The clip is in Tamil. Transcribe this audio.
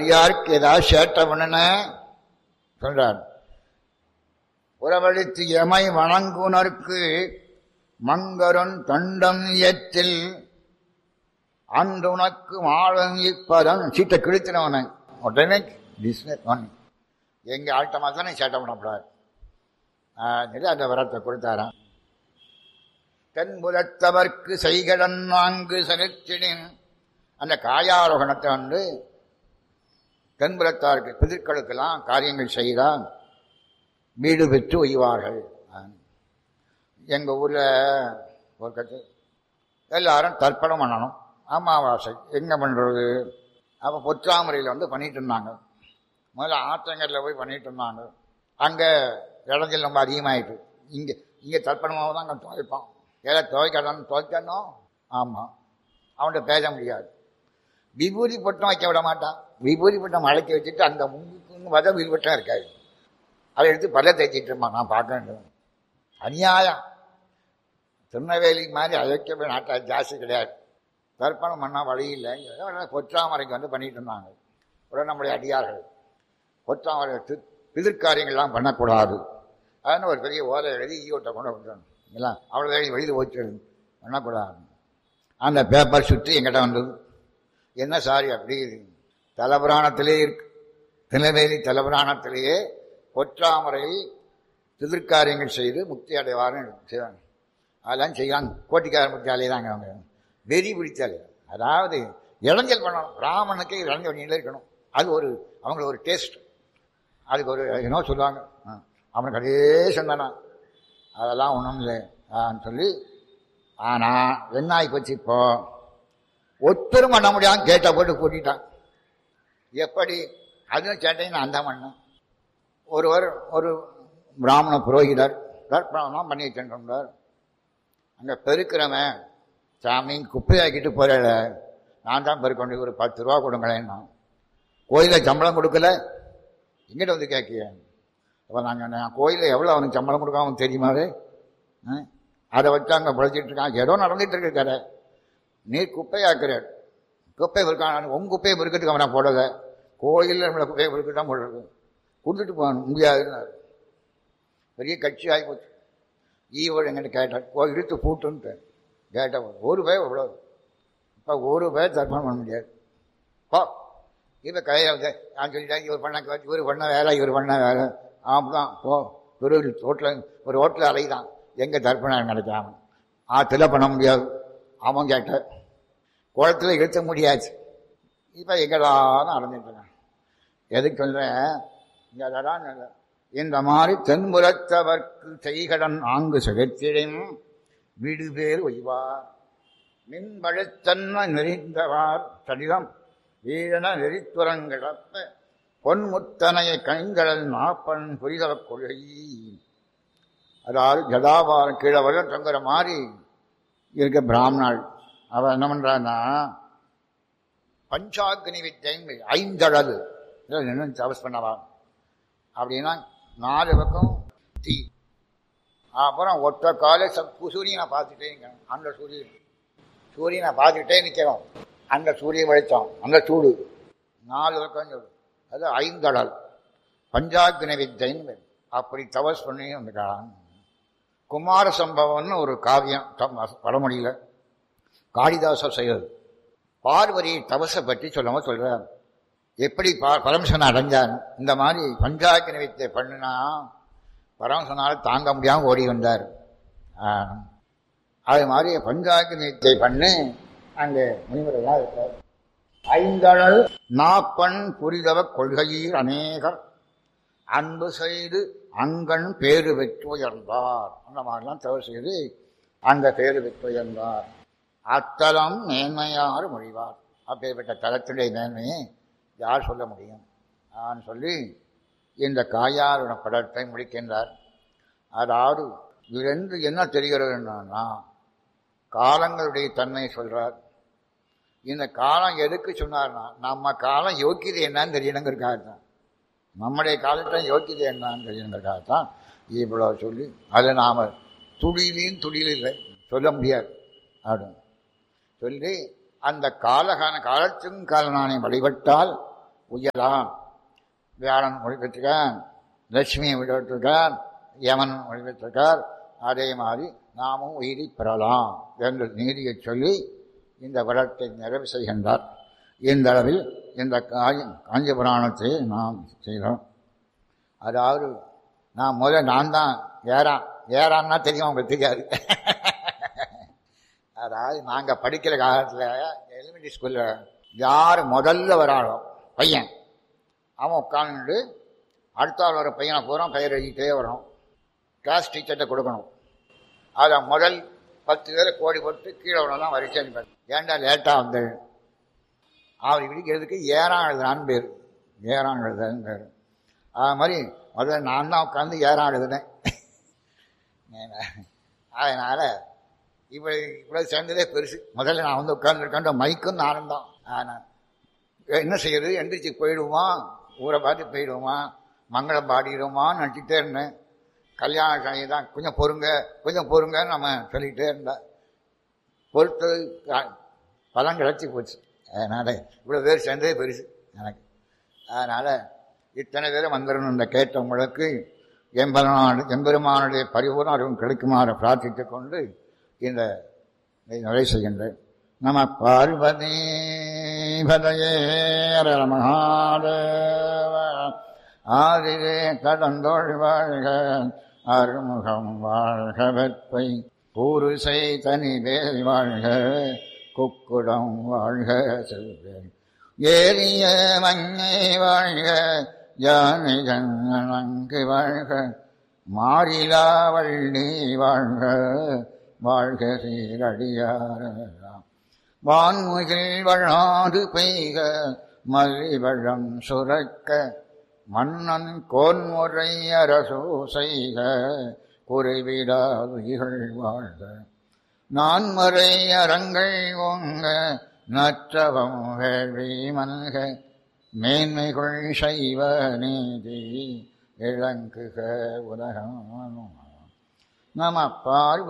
அடியாருக்கு ஏதாவது சேட்டை பண்ணுன சொல்றார் புறவழித்து எமை வணங்குனருக்கு மங்கரன் தண்டம் ஏற்றில் அன்று உனக்கு மாழன் இப்பதம் சீட்டை கிழித்தினவன உடனே பிஸ்னஸ் ஒன் எங்க ஆட்டமா தானே சேட்டை பண்ணக்கூடாது சொல்லி அந்த வரத்தை கொடுத்தாராம் தென்புலத்தவர்க்கு செய்கடன் வாங்கு செலுத்தினேன் அந்த காயாரோகணத்தை வந்து தென்புலத்தாருக்கு பிதிர்களுக்கெல்லாம் காரியங்கள் செய்தால் வீடு பெற்று ஒய்வார்கள் எங்க ஊர்ல ஒரு கட்சி எல்லாரும் தர்ப்பணம் பண்ணணும் அமாவாசை எங்க பண்றது அப்ப பொற்றாமரையில் வந்து பண்ணிட்டு இருந்தாங்க முதல்ல ஆற்றங்கரில் போய் பண்ணிட்டு இருந்தாங்க அங்க இடைஞ்சல் ரொம்ப அதிகமாயிட்டு இங்க இங்க தர்ப்பணமாக தான் அங்கே துவைப்பான் ஏதோ துவைக்கணும் துவைக்கணும் ஆமா அவன்கிட்ட பேச முடியாது விபூதி பட்டம் வைக்க விட மாட்டான் விபூதி பட்டம் மழைக்க வச்சுட்டு அங்க முங்குன்னு வத வில்வட்டம் இருக்காது அதை எடுத்து பல்ல தேய்ச்சிட்டு இருப்பான் நான் பார்க்க வேண்டும் அநியாயம் திருநெல்வேலி மாதிரி அழைக்க நாட்டா ஜாஸ்தி கிடையாது தர்ப்பணம் பண்ணால் வழி இல்லை பொற்றாமரைக்கு வந்து பண்ணிட்டு இருந்தாங்க உடனே நம்முடைய அடியார்கள் பொற்றாமரை பிதிர்காரியங்கள்லாம் பண்ணக்கூடாது அதுன்னு ஒரு பெரிய ஓலை எழுதி ஈயோட்டை கொண்டு வந்துடணும் இல்லை அவ்வளோ எழுதி வெளியில் போச்சு பண்ணக்கூடாது அந்த பேப்பர் சுற்றி எங்கிட்ட வந்தது என்ன சாரி அப்படி தலபுராணத்திலே இருக்கு திருநெல்வேலி தலபுராணத்திலேயே பொற்றாமரையில் பிதிர்காரியங்கள் செய்து முக்தி அடைவார்னு செய்வாங்க அதெல்லாம் செய்யலாம் கோட்டிக்கார முத்தியாலே தாங்க அவங்க வெறி பிடித்தாலே அதாவது இளைஞல் பண்ணணும் பிராமணனுக்கு இளைஞல் பண்ணிட்டு இருக்கணும் அது ஒரு அவங்களுக்கு ஒரு டேஸ்ட் அதுக்கு ஒரு என்னோ சொல்லுவாங்க அவனுக்கு அதே சொன்னானா அதெல்லாம் ஒன்றும் இல்லை சொல்லி ஆனால் என்ன ஆகி போச்சு இப்போ ஒத்தரும் பண்ண முடியாமல் கேட்டை போட்டு கூட்டிட்டான் எப்படி அதுவும் கேட்டீங்கன்னா அந்த மண்ணம் ஒருவர் ஒரு பிராமண புரோகிதர் தர்ப்பணம்லாம் பண்ணி வச்சுருந்தார் அங்கே பெருக்கிறவன் சாமி குப்பையாக்கிட்டு போகிற நான் தான் பெருக்கொண்டு ஒரு பத்து ரூபா கொடுங்களேன்னா கோயிலில் சம்பளம் கொடுக்கல எங்கிட்ட வந்து கேட்கிய அப்போ நாங்கள் நான் கோயிலில் எவ்வளோ அவனுக்கு சம்பளம் கொடுக்காம தெரியுமாவே அதை வச்சு அங்கே பிழைச்சிட்டு இருக்கான் ஏதோ நடந்துட்டு இருக்கு கதை நீ குப்பையாக்குற குப்பை இருக்கான் உங்க குப்பையை பெருக்கிறதுக்கு அவனை போடலை கோயிலில் நம்மளை குப்பையை பெருக்க தான் போடுறது கொடுத்துட்டு போகணும் முடியாதுன்னாரு பெரிய கட்சி ஆகி போச்சு ஈவோடு எங்கிட்ட கேட்டார் ஓ இழுத்து பூட்டுன்ட்டு கேட்டேன் ஒரு பேர் எவ்வளோ இப்போ ஒரு பேர் தர்ப்பணம் பண்ண முடியாது போ இப்போ கையில் நான் சொல்லிட்டேன் இவர் பண்ண இவர் பண்ண வேலை இவர் பண்ண வேலை ஆமாம் போ ஒரு ரோட்டில் ஒரு ரோட்டில் அலைதான் எங்கே தர்ப்பணம் நடக்காம ஆற்றுல பண்ண முடியாது அவன் கேட்ட குளத்தில் இழுத்த முடியாது இப்போ எங்கடான்னு அடைஞ்சிட்டு எதுக்கு சொல்கிறேன் இங்கே அதான் இந்த மாதிரி தென்புறத்தவர்க்கு செய்கடன் ஆங்கு செலுத்திடும் வீடு பேர் ஒய்வார் மின்பழுத்தன்ம நெறிந்தவார் சடிதம் வீரன நெறித்துறங்கிழப்ப பொன்முத்தனைய கணிங்கடல் நாப்பன் புரிதல கொள்கை அதாவது ஜடாபாரம் கீழே வர தொங்குற மாதிரி இருக்க பிராமணாள் அவன் என்ன பண்றான்னா பஞ்சாக்னி வித்தியை ஐந்தழகு என்ன தபஸ் பண்ணவா அப்படின்னா நாலு பக்கம் தீ அப்புறம் ஒற்றை காலை சூரியனை பார்த்துட்டே நிற்கணும் அந்த சூரியன் சூரியனை பார்த்துக்கிட்டே நிற்கணும் அந்த சூரிய வெளிச்சம் அந்த சூடு நாலு பக்கம் சொல்லு அது ஐந்தடல் பஞ்சாக்னி வித்தைன்னு அப்படி தபஸ் பண்ணி வந்துட்டான் குமார சம்பவம்னு ஒரு காவியம் வடமொழியில் காளிதாசர் செய்வது பார்வதி தபஸை பற்றி சொல்லாம சொல்றார் எப்படி பரமசனை அடைஞ்சார் இந்த மாதிரி பஞ்சாக்கின வித்தை பண்ணினா பரமசனால தாங்க முடியாமல் ஓடி வந்தார் அது மாதிரி பஞ்சாக்கின வித்தை பண்ணு அங்கே முனிவரெல்லாம் இருக்கார் ஐந்தழல் நாப்பண் புரிதவ கொள்கையில் அநேகர் அன்பு செய்து அங்கன் பேரு பெற்று உயர்ந்தார் அந்த மாதிரிலாம் தவறு செய்து அந்த பேரு பெற்று உயர்ந்தார் அத்தலம் மேன்மையார் மொழிவார் அப்பேற்பட்ட தலத்துடைய மேன்மையை யார் சொல்ல முடியும் நான் சொல்லி இந்த காயாருட படத்தை முடிக்கின்றார் அதாவது இதிலிருந்து என்ன தெரிகிறதுன்னா காலங்களுடைய தன்மையை சொல்றார் இந்த காலம் எதுக்கு சொன்னார்னா நம்ம காலம் யோக்கியது என்னன்னு தெரியணுங்கிறதுக்காக தான் நம்முடைய காலத்தை யோக்கியது என்னன்னு தெரியணுங்கிறதுக்காக தான் இவ்வளோ சொல்லி அதை நாம் துளியிலையும் துளியில் இல்லை சொல்ல முடியாது அப்படின்னு சொல்லி அந்த காலகான காலத்துக்கும் காலனானை வழிபட்டால் உயலாம் வியாழன் மொழி பெற்றிருக்கான் லட்சுமியை விடுவிட்டிருக்கார் யமன் மொழி பெற்றிருக்கார் அதே மாதிரி நாமும் உயிரி பெறலாம் என்று நீதியை சொல்லி இந்த விடத்தை நிறைவு செய்கின்றார் இந்த அளவில் இந்த காஞ்சி காஞ்சி புராணத்தை நாம் செய்கிறோம் அதாவது நான் முதல்ல நான் தான் ஏறான் ஏறான்னா தெரியும் உங்களுக்கு தெரியாது அதாவது நாங்கள் படிக்கிற காலத்தில் எலிமெண்ட்ரி ஸ்கூலில் யார் முதல்ல வராளோ பையன் அவன் உட்காந்துட்டு அடுத்த ஆள் வர பையனை பூரா பெயர் எழுதிட்டே வரணும் கிளாஸ் டீச்சர்கிட்ட கொடுக்கணும் அதை முதல் பத்து பேரை கோடி போட்டு கீழே தான் வரிசை அனுப்பார் ஏன்டா லேட்டாக வந்து அவர் விடிக்கிறதுக்கு ஏறான் எழுதுனான்னு பேர் ஏறான் எழுதுன்னு பேர் அது மாதிரி முதல்ல நான் தான் உட்காந்து ஏறான் எழுதுனேன் அதனால் இவ்வளோ இவ்வளோ சேர்ந்ததே பெருசு முதல்ல நான் வந்து உட்காந்துருக்கேன் மைக்கும் நானும் தான் ஆனால் என்ன செய்யறது எந்திரிச்சு போயிடுவோமா ஊரை பார்த்து போயிடுவோமா மங்களம் பாடிடுவோமான்னு நினச்சிக்கிட்டே இருந்தேன் கல்யாண கலை தான் கொஞ்சம் பொறுங்க கொஞ்சம் பொறுங்கன்னு நம்ம சொல்லிக்கிட்டே இருந்தேன் பொறுத்து பலன் கிடச்சி போச்சு அதனால் இவ்வளோ பேர் சேர்ந்ததே பெருசு எனக்கு அதனால் இத்தனை பேரும் வந்துடணும் இந்த கேட்டவங்களுக்கு எம்பெருமானு எம்பெருமானுடைய பரிபூர்ண அறிவும் கிடைக்குமாறு பிரார்த்தித்து கொண்டு இந்த நிறைவு செய்கின்றேன் நம பார்வதி பதையேர மகாதேவ ஆதிரே கடந்தோள் வாழ்க அருமுகம் வாழ்க வெப்பை பூருசை தனி வேல் வாழ்க குக்குடம் வாழ்க செல்வேன் ஏறிய மங்கை வாழ்க யானை ஜன்னங்கு வாழ்க மாறிலா வள்ளி வாழ்க வாழ்க சீரடியாராம் வான்முகில் வழாது பெய்க மல்லிவழம் சுரக்க மன்னன் கோன்முறை அரசோ செய்க குறைவிடாதுகள் வாழ்க நான்மறை அறங்கள் ஓங்க நற்றவம் வேள்வி மல்க மேன்மைகள் சைவ நீதி இளங்குக உலகம் நம பார்வ